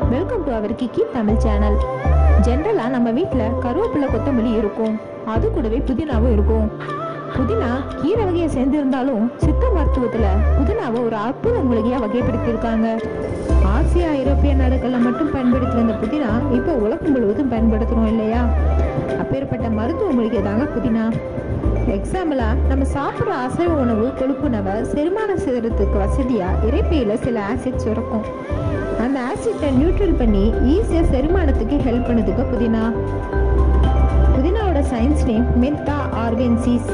welcome to அவர் கிக்கி Tamil channel ஜென்ரலாக நம்ம வீட்டில் கருவேப்பிலை கொத்தமல்லி இருக்கும் அது கூடவே புதினாவும் இருக்கும் புதினா கீரை வகையை சேர்ந்திருந்தாலும் சித்த மருத்துவத்தில் புதினாவை ஒரு அற்புத மூலிகையாக வகைப்படுத்தியிருக்காங்க ஆசியா ஐரோப்பிய நாடுகளில் மட்டும் பயன்படுத்தி வந்த புதினா இப்போ உலகம் முழுவதும் பயன்படுத்துகிறோம் இல்லையா அப்பேற்பட்ட மருத்துவ மூலிகை தாங்க புதினா எக்ஸாம்பிளா நம்ம சாப்பிட்ற அசைவ உணவு கொழுப்புணவை செரிமானம் செய்யறதுக்கு வசதியா இறைப்பையில சில ஆசிட் சுரக்கும் அந்த ஆசிட்டை நியூட்ரல் பண்ணி ஈஸியா செரிமானத்துக்கு ஹெல்ப் பண்ணுதுக்கு புதினா புதினாவோட சயின்ஸ் நேம் மெத்தா ஆர்கன்சிஸ்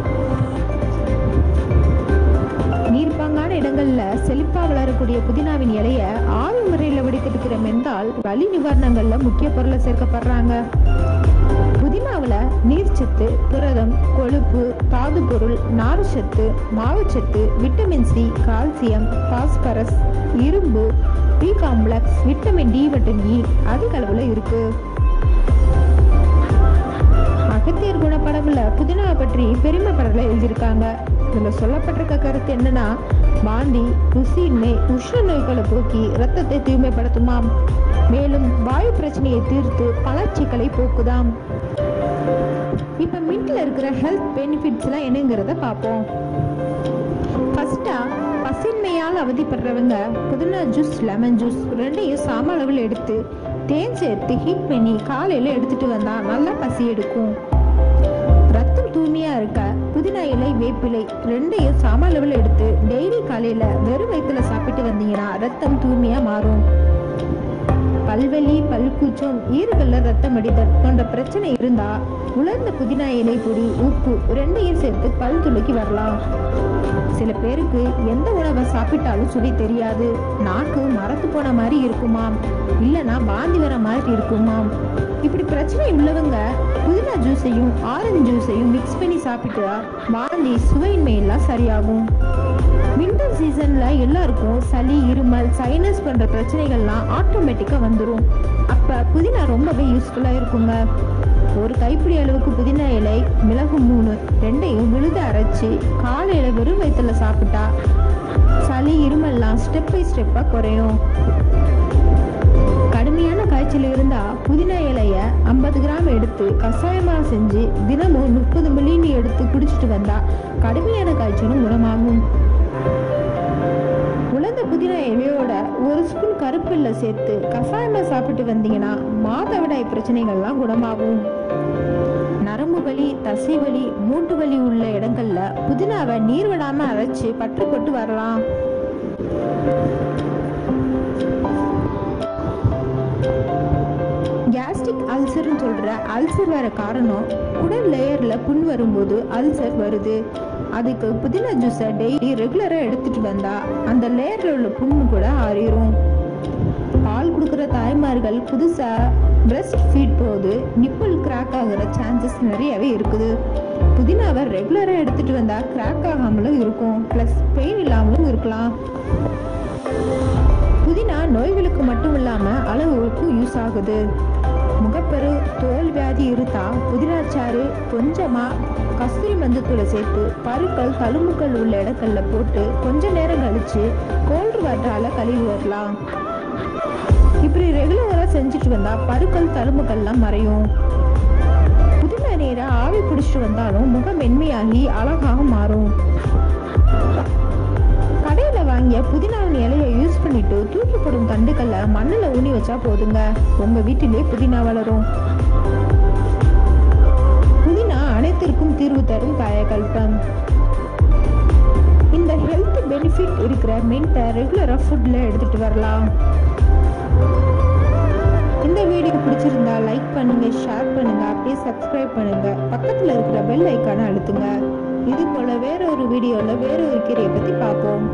நீர்ப்பாங்கான இடங்கள்ல செழிப்பா வளரக்கூடிய புதினாவின் இலைய ஆவி முறையில வடிக்கெடுக்கிற மெந்தால் வலி நிவாரணங்கள்ல முக்கிய பொருளை சேர்க்கப்படுறாங்க புதினாவில் நீர்ச்சத்து புரதம் கொழுப்பு தாது பொருள் நார்ச்சத்து மாவுச்சத்து விட்டமின் சி கால்சியம் பாஸ்பரஸ் இரும்பு பி காம்ப்ளெக்ஸ் விட்டமின் டி மற்றும் இ அதிக அளவில் இருக்கு அகத்தியர் குணப்படம்ல புதினாவை பற்றி பெருமைப்படல எழுதியிருக்காங்க இதுல சொல்லப்பட்டிருக்க கருத்து என்னன்னா வாந்தி ருசியின்மை உஷ்ண நோய்களை போக்கி ரத்தத்தை தூய்மைப்படுத்துமாம் மேலும் வாயு பிரச்சனையை தீர்த்து பலச்சிக்கலை போக்குதாம் இப்ப மின்ட்ல இருக்கிற ஹெல்த் பெனிஃபிட்ஸ் எல்லாம் என்னங்கிறத பார்ப்போம் ஃபர்ஸ்டா பசின்மையால் அவதிப்படுறவங்க புதினா ஜூஸ் லெமன் ஜூஸ் ரெண்டையும் சம அளவில் எடுத்து தேன் சேர்த்து ஹீட் பண்ணி காலையில எடுத்துட்டு வந்தா நல்லா பசி எடுக்கும் ரத்தம் தூய்மையா இருக்க புதினா இலை வேப்பிலை ரெண்டையும் சம அளவில் எடுத்து டெய்லி காலையில வெறும் வயிற்றுல சாப்பிட்டு வந்தீங்கன்னா ரத்தம் தூய்மையா மாறும் பல்வலி பல்கூச்சம் ஈறுகள்ல ரத்தம் அடிதல் போன்ற பிரச்சனை இருந்தா உலர்ந்த புதினா இலை பொடி உப்பு ரெண்டையும் சேர்த்து பல் துளைக்கி வரலாம் சில பேருக்கு எந்த உணவை சாப்பிட்டாலும் சுவை தெரியாது நாக்கு மரத்து போன மாதிரி இருக்குமாம் இல்லைன்னா வாந்தி வர மாதிரி இருக்குமாம் இப்படி பிரச்சனை உள்ளவங்க புதினா ஜூஸையும் ஆரஞ்சு ஜூஸையும் மிக்ஸ் பண்ணி சாப்பிட்டா வாந்தி சுவையின்மை எல்லாம் சரியாகும் வின்டர் சீசன்ல எல்லாருக்கும் சளி இருமல் சைனஸ் போன்ற பிரச்சனைகள்லாம் ஆட்டோமேட்டிக்கா வந்துடும் அப்ப புதினா ரொம்பவே யூஸ்ஃபுல்லா இருக்குங்க ஒரு கைப்பிடி அளவுக்கு புதினா இலை மிளகு மூணு ரெண்டையும் விழுத அரைச்சு காலையில வெறும் வயிற்றுல சாப்பிட்டா சளி இருமல்லாம் ஸ்டெப் பை ஸ்டெப்பா குறையும் கடுமையான காய்ச்சல் இருந்தா புதினா இலைய ஐம்பது கிராம் எடுத்து கஷாயமா செஞ்சு தினமும் முப்பது மில்லின்னு எடுத்து குடிச்சிட்டு வந்தா கடுமையான காய்ச்சலும் குணமாகும் உலர்ந்த புதினா இலையோட ஒரு ஸ்பூன் கருப்பில்ல சேர்த்து கஷாயமா சாப்பிட்டு வந்தீங்கன்னா மாதவிடாய் பிரச்சனைகள்லாம் குணமாகும் நரம்பு வலி தசை வலி மூட்டு வலி உள்ள இடங்கள்ல புதினாவை நீர் விடாம அரைச்சு பற்று போட்டு வரலாம் கேஸ்ட்ரிக் அல்சர்னு சொல்ற அல்சர் வர காரணம் குடல் லேயர்ல புண் வரும்போது அல்சர் வருது அதுக்கு புதினா ஜூஸை டெய்லி ரெகுலரா எடுத்துட்டு வந்தா அந்த லேயர்ல உள்ள புண்ணு கூட ஆறிரும் பால் கொடுக்குற தாய்மார்கள் புதுசா பிரஸ்ட் ஃபீட் போது நிப்பிள் கிராக் ஆகுற சான்சஸ் நிறையவே இருக்குது புதினாவை ரெகுலரா எடுத்துட்டு வந்தா கிராக் ஆகாமலும் இருக்கும் ப்ளஸ் பெயின் இல்லாமலும் இருக்கலாம் புதினா நோய்களுக்கு மட்டும் இல்லாம அளவுக்கும் யூஸ் ஆகுது முகப்பரு தோல் வியாதி இருந்தா புதினாச்சாறு கொஞ்சமா கஸ்தூரி மஞ்சத்தூளை சேர்த்து பருக்கள் தழும்புகள் உள்ள இடங்கள்ல போட்டு கொஞ்ச நேரம் கழிச்சு கோல்டு வாட்டரால கழுவி வரலாம் இப்படி ரெகுலரா செஞ்சுட்டு வந்தா பருக்கள் தழும்புகள்லாம் மறையும் புதினா நீரை ஆவி பிடிச்சிட்டு வந்தாலும் முகம் மென்மையாகி அழகாக மாறும் கடையில வாங்கிய புதினாவின் இலையை யூஸ் பண்ணிட்டு தூக்கி போடும் தண்டுகளை மண்ணுல ஊனி வச்சா போதுங்க உங்க வீட்டிலே புதினா வளரும் புதினா அனைத்திற்கும் தீர்வு தரும் காயகல்பம் இந்த ஹெல்த் பெனிஃபிட் இருக்கிற மின்ட்டை ரெகுலரா ஃபுட்ல எடுத்துட்டு வரலாம் இந்த வீடியோ பிடிச்சிருந்தா லைக் பண்ணுங்க ஷேர் பண்ணுங்க அப்படியே சப்ஸ்கிரைப் பண்ணுங்க பக்கத்துல இருக்கிற பெல் ஐக்கானை அழுத்துங்க இது போல வேற ஒரு வீடியோல வேற ஒரு கீரையை பத்தி பார்ப்போம்